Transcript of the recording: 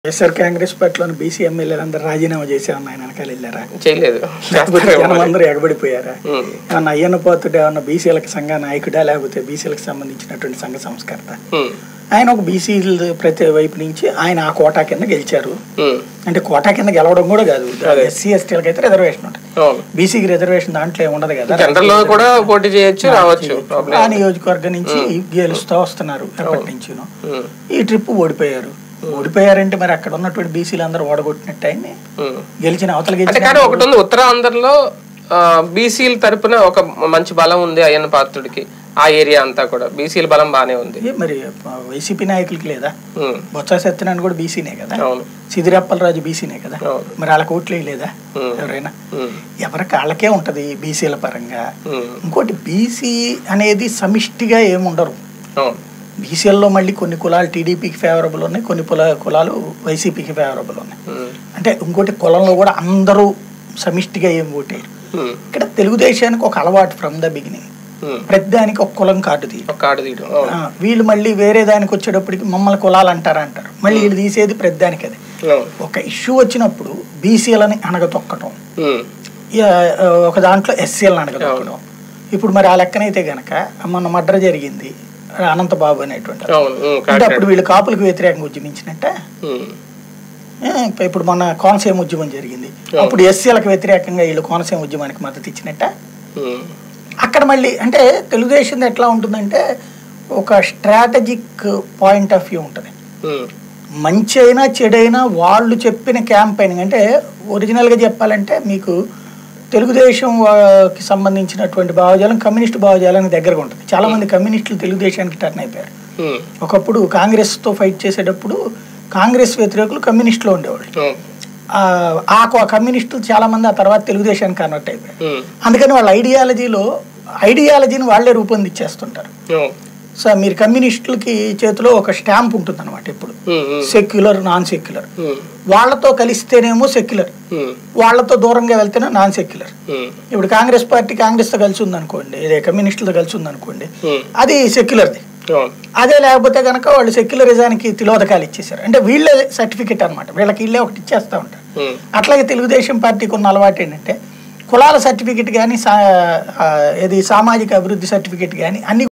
వైఎస్ఆర్ కాంగ్రెస్ పార్టీలోని బీసీ ఎమ్మెల్యేలు అందరూ రాజీనామా చేసేమన్నా ఆయన వెనకాల వెళ్ళారా చేయలేదు లేకపోతే జనం అందరూ ఎగబడిపోయారా ఉమ్. ఏమన్నా అయ్యన్న పోతుడు ఏమన్నా బీసీలకు సంఘ నాయకుడా లేకపోతే బీసీలకు సంబంధించినటువంటి సంఘ సంస్కర్త ఉమ్. ఆయన ఒక బీసీ ప్రతి వైపు నుంచి ఆయన ఆ కోటా కింద గెలిచారు ఉమ్. అంటే కోటా కింద గెలవడం కూడా కాదు ఎస్సీ ఎస్టీలకు అయితే రిజర్వేషన్ ఉంటుంది అవును బీసీకి రిజర్వేషన్ దాంట్లో ఏమి ఉండదు కదా జనరల్ లో కూడా పోటీ చేయొచ్చు రావచ్చు ప్రాబ్లం ఆ నియోజకవర్గం నుంచి గెలుస్తూ వస్తున్నారు ఎప్పటి నుంచిను ఉమ్. ఈ ట్రిప్ ఓడిపోయారు ఓడిపోయారంటే మరి అక్కడ ఉన్నటువంటి బీసీలు అందరూ ఓడగొట్టినట్టు ఆయన్ని ఉమ్. గెలిచిన అవతల అంటే గెలిచిన కానీ ఒకటి ఉంది ఉత్తరాంధ్రలో బీసీల తరపున ఒక మంచి బలం ఉంది అయ్యన్న పాత్రుడికి ఆ ఏరియా అంతా కూడా బీసీల బలం బానే ఉంది ఏ మరి వైసీపీ నాయకులకి లేదా ఉమ్. బొత్స సత్యనారాయణ కూడా బీసీనే కదా అవును సిదిరప్పలరాజు బీసీనే కదా అవును మరి వాళ్ళకి ఓట్లు లేదా ఉమ్. ఎవరైనా ఉమ్. ఎవరికి వాళ్ళకే ఉంటది బీసీల పరంగా ఉమ్. ఇంకోటి బీసీ అనేది సమిష్టిగా ఏముండరు అవును బీసీల్లో మళ్ళీ కొన్ని కులాలు టీడీపీకి ఫేవరబుల్ ఉన్నాయి కొన్ని కుల కులాలు వైసీపీకి ఫేవరబుల్ ఉన్నాయి ఉమ్. అంటే ఇంకోటి కులంలో కూడా అందరూ సమిష్టిగా ఏం ఓటేరు ఉమ్. ఇక్కడ తెలుగుదేశానికి ఒక అలవాటు ఫ్రమ్ ద బిగినింగ్ ఉమ్. ప్రతి దానికి ఒక కులం కార్డు తీయడం ఒక కార్డు తీయడం అవును ఆ, వీళ్ళు మళ్ళీ వేరే దానికి వచ్చేటప్పటికి మమ్మల్ని కులాలు అంటారు అంటారు మళ్ళీ వీళ్ళు తీసేది ప్రతి దానికి అది అవును ఒక ఇష్యూ వచ్చినప్పుడు బీసీలని అనగతొక్కటం ఉమ్. ఇక, ఆ, ఒక దాంట్లో ఎస్సీలను అనగతొక్కడం ఇప్పుడు మరి ఆ లెక్కనైతే గనక మొన్న మర్డర్ జరిగింది అనంతబాబు అనేటువంటి అతను. అవును ఉమ్. అంటే కరెక్ట్ అప్పుడు వీళ్ళు కాపులకు వ్యతిరేకంగా ఉద్యమించినట్ట ఉమ్. ఏ, ఇప్పుడు మొన్న కోనసీమ ఉద్యమం జరిగింది అప్పుడు ఎస్సీలకు వ్యతిరేకంగా వీళ్ళు కోనసీమ ఉద్యమానికి మద్దతు ఇచ్చినట్ట ఉమ్. అక్కడ మళ్ళీ అంటే తెలుగుదేశం ఎట్లా ఉంటుందంటే ఒక స్ట్రాటజిక్ పాయింట్ ఆఫ్ వ్యూ ఉంటుంది ఉమ్. మంచి అయినా చెడైనా వాళ్ళు చెప్పిన క్యాంపెయినింగ్ అంటే ఒరిజినల్గా చెప్పాలంటే మీకు తెలుగుదేశం వాకి సంబంధించినటువంటి భావజాలం కమ్యూనిస్ట్ భావజాలానికి దగ్గరగా ఉంటుంది చాలామంది కమ్యూనిస్టులు తెలుగుదేశానికి టర్న్ అయిపోయారు ఉమ్. ఒకప్పుడు కాంగ్రెస్తో ఫైట్ చేసేటప్పుడు కాంగ్రెస్ వ్యతిరేకులు కమ్యూనిస్టులో ఉండేవాళ్ళు అవును ఆ, ఆ కొ- కమ్యూనిస్టులు చాలామంది ఆ తర్వాత తెలుగుదేశానికి కన్వర్ట్ అయిపోయారు ఉమ్. అందుకని వాళ్ళ ఐడియాలజీలో ఐడియాలజీని వాళ్ళే రూపొందించేస్తుంటారు అవును సో మీరు కమ్యూనిస్టులకి చేతిలో ఒక స్టాంప్ ఉంటుంది అనమాట ఇప్పుడు um. Um. Secular non secular um. వాళ్ళతో కలిస్తేనేమో సెక్యులర్ ఉమ్. వాళ్ళతో దూరంగా వెళ్తేనే నాన్ సెక్యులర్ ఉమ్. ఇప్పుడు కాంగ్రెస్ పార్టీ కాంగ్రెస్తో కలిసి ఉందనుకోండి ఇదే కమ్యూనిస్టులతో కలిసి ఉందనుకోండి ఉమ్. అది సెక్యులర్ది అవును అదే లేకపోతే కనుక వాళ్ళు సెక్యులరిజానికి తిలోదకాలు ఇచ్చేసారు అంటే వీళ్ళే సర్టిఫికెట్ అనమాట వీళ్ళకి వీళ్ళే ఒకటి ఇచ్చేస్తూ ఉంటారు ఉమ్. అట్లాగే తెలుగుదేశం పార్టీకి ఉన్న అలవాటు ఏంటంటే కులాల సర్టిఫికెట్ కానీ సా ఆ, ఏది సామాజిక అభివృద్ధి సర్టిఫికెట్ కానీ అన్ని